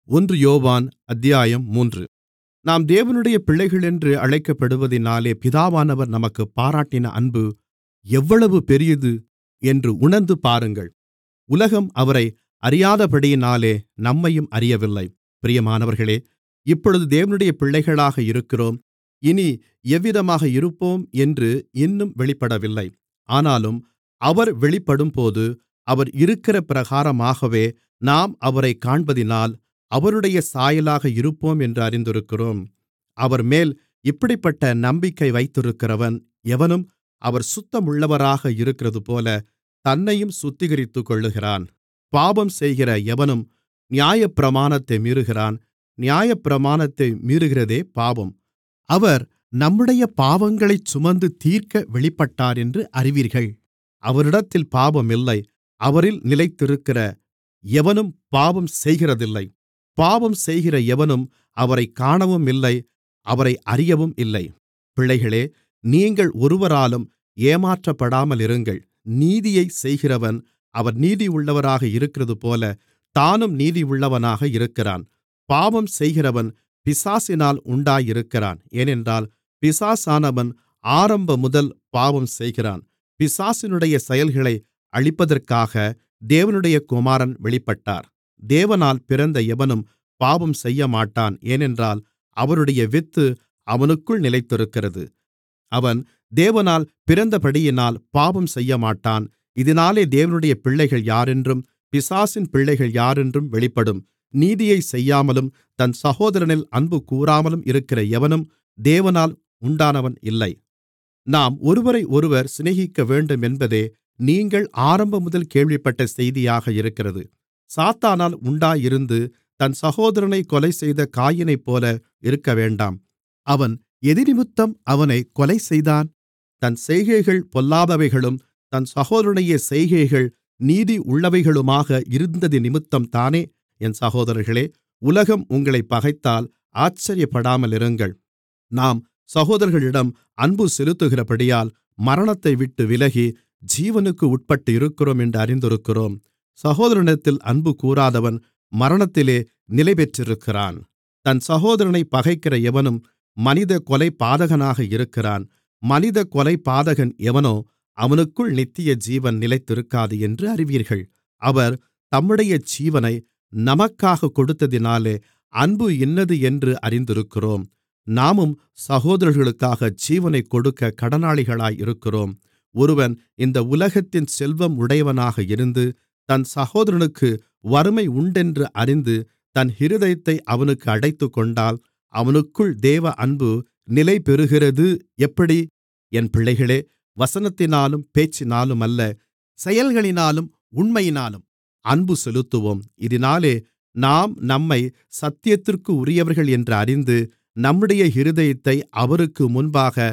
ஒன்று யோவான் அத்தியாயம் மூன்று நாம் தேவனுடைய பிள்ளைகளென்று அழைக்கப்படுவதினாலே பிதாவானவர் நமக்குப் பாராட்டின அன்பு எவ்வளவு பெரியது என்று உணர்ந்து பாருங்கள் உலகம் அவரை அறியாதபடியினாலே நம்மையும் அறியவில்லை பிரியமானவர்களே இப்பொழுது தேவனுடைய பிள்ளைகளாக இருக்கிறோம் இனி எவ்விதமாக இருப்போம் என்று இன்னும் வெளிப்படவில்லை ஆனாலும் அவர் வெளிப்படும்போது அவர் இருக்கிற பிரகாரமாகவே நாம் அவரைக் காண்பதினால் அவருடைய சாயலாக இருப்போம் என்று அறிந்திருக்கிறோம் அவர்மேல் இப்படிப்பட்ட நம்பிக்கை வைத்திருக்கிறவன் எவனும் அவர் சுத்தமுள்ளவராக இருக்கிறதுபோல தன்னையும் சுத்திகரித்துக்கொள்ளுகிறான் பாவம் செய்கிற எவனும் நியாயப்பிரமாணத்தை மீறுகிறான் நியாயப்பிரமாணத்தை மீறுகிறதே பாவம் அவர் நம்முடைய பாவங்களைச் சுமந்து தீர்க்க வெளிப்பட்டார் என்று அறிவீர்கள் அவரிடத்தில் பாவம் இல்லை அவரில் நிலைத்திருக்கிற எவனும் பாவம் செய்கிறதில்லை பாவம் செய்கிற எவனும் அவரைக் காணவும் இல்லை அவரை அறியவும் இல்லை பிள்ளைகளே நீங்கள் ஒருவராலும் ஏமாற்றப்படாமலிருங்கள் நீதியைச் செய்கிறவன் அவர் நீதியுள்ளவராக இருக்கிறதுபோல தானும் நீதியுள்ளவனாக இருக்கிறான் பாவம் செய்கிறவன் பிசாசினால் உண்டாயிருக்கிறான் ஏனென்றால் பிசாசானவன் ஆரம்பமுதல் பாவம் செய்கிறான் பிசாசினுடைய செயல்களை அழிப்பதற்காக தேவனுடைய குமாரன் வெளிப்பட்டார் தேவனால் பிறந்த எவனும் பாவம் செய்யமாட்டான் ஏனென்றால் அவருடைய வித்து அவனுக்குள் நிலைத்திருக்கிறது அவன் தேவனால் பிறந்தபடியினால் பாவம் செய்யமாட்டான் இதினாலே தேவனுடைய பிள்ளைகள் யாரென்றும் பிசாசின் பிள்ளைகள் யாரென்றும் வெளிப்படும் நீதியைச் செய்யாமலும் தன் சகோதரனில் அன்பு கூராமலும் இருக்கிற எவனும் தேவனால் உண்டானவன் இல்லை நாம் ஒருவரையொருவர் சிநேகிக்கவேண்டும் என்பதே நீங்கள் ஆரம்பமுதல் கேள்விப்பட்ட செய்தியாக இருக்கிறது சாத்தானால் உண்டாயிருந்து தன் சகோதரனைக் கொலைசெய்த காயீனைப்போல இருக்கவேண்டாம் அவன் எதினிமித்தம் அவனைக் கொலைசெய்தான் தன் செய்கைகள் பொல்லாதவைகளும் தன் சகோதரனுடைய செய்கைகள் நீதியுள்ளவைகளுமாக இருந்ததினிமித்தம்தானே என் சகோதரர்களே உலகம் உங்களைப் பகைத்தால் ஆச்சரியப்படாமலிருங்கள் நாம் சகோதரர்களிடம் அன்பு செலுத்துகிறபடியால் மரணத்தைவிட்டு விலகி ஜீவனுக்கு உட்பட்டு இருக்கிறோம் என்று அறிந்திருக்கிறோம் சகோதரனிடத்தில் அன்பு கூராதவன் மரணத்திலே நிலைபெற்றிருக்கிறான் தன் சகோதரனைப் பகைக்கிற எவனும் மனித கொலைபாதகனாக இருக்கிறான் மனித கொலைபாதகன் எவனோ அவனுக்குள் நித்திய ஜீவன் நிலைத்திருக்காது என்று அறிவீர்கள் அவர் தம்முடைய ஜீவனை நமக்காகக் கொடுத்ததினாலே அன்பு இன்னது என்று அறிந்திருக்கிறோம் நாமும் சகோதரர்களுக்காக ஜீவனைக் கொடுக்க கடனாளிகளாய் இருக்கிறோம் ஒருவன் இந்த உலகத்தின் செல்வம் உடையவனாக இருந்து தன் சகோதரனுக்கு வறுமை உண்டென்று அறிந்து தன் இருதயத்தை அவனுக்கு அடைத்துக்கொண்டால் அவனுக்குள் தேவ அன்பு நிலைபெறுகிறது எப்படி என் பிள்ளைகளே வசனத்தினாலும் பேச்சினாலும் அல்ல செயல்களினாலும் உண்மையினாலும் அன்பு செலுத்துவோம் இதினாலே நாம் நம்மை சத்தியத்திற்கு உரியவர்கள் என்று அறிந்து நம்முடைய இருதயத்தை அவருக்கு முன்பாக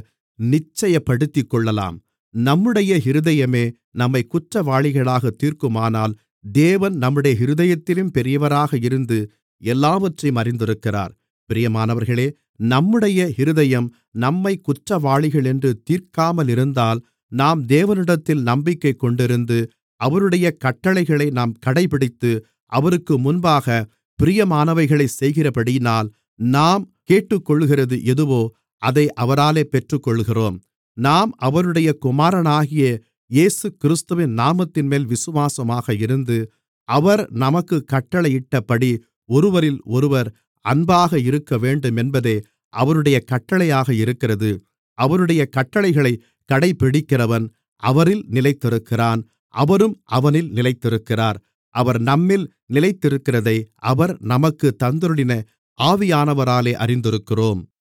நிச்சயப்படுத்திக்கொள்ளலாம் நம்முடைய இருதயமே நம்மை குற்றவாளிகளாக தீர்க்குமானால் தேவன் நம்முடைய இருதயத்திலும் பெரியவராக இருந்து எல்லாவற்றையும் அறிந்திருக்கிறார் பிரியமானவர்களே நம்முடைய இருதயம் நம்மை குற்றவாளிகள் என்று தீர்க்காமலிருந்தால் நாம் தேவனிடத்தில் நம்பிக்கை கொண்டிருந்து அவருடைய கட்டளைகளை நாம் கடைபிடித்து அவருக்கு முன்பாக பிரியமானவைகளைச் செய்கிறபடியினால் நாம் கேட்டுக்கொள்ளுகிறது எதுவோ அதை அவராலே பெற்றுக்கொள்கிறோம் நாம் அவருடைய குமாரனாகிய இயேசுகிறிஸ்துவின் நாமத்தின்மேல் விசுவாசமாக இருந்து அவர் நமக்குக் கட்டளையிட்டபடி ஒருவரில் ஒருவர் அன்பாக இருக்கவேண்டுமென்பதே அவருடைய கட்டளையாக இருக்கிறது அவருடைய கட்டளைகளைக் கடைபிடிக்கிறவன் அவரில் நிலைத்திருக்கிறான் அவரும் அவனில் நிலைத்திருக்கிறார் அவர் நம்மில் நிலைத்திருக்கிறதை அவர் நமக்குத் தந்தருளின ஆவியானவராலே அறிந்திருக்கிறோம்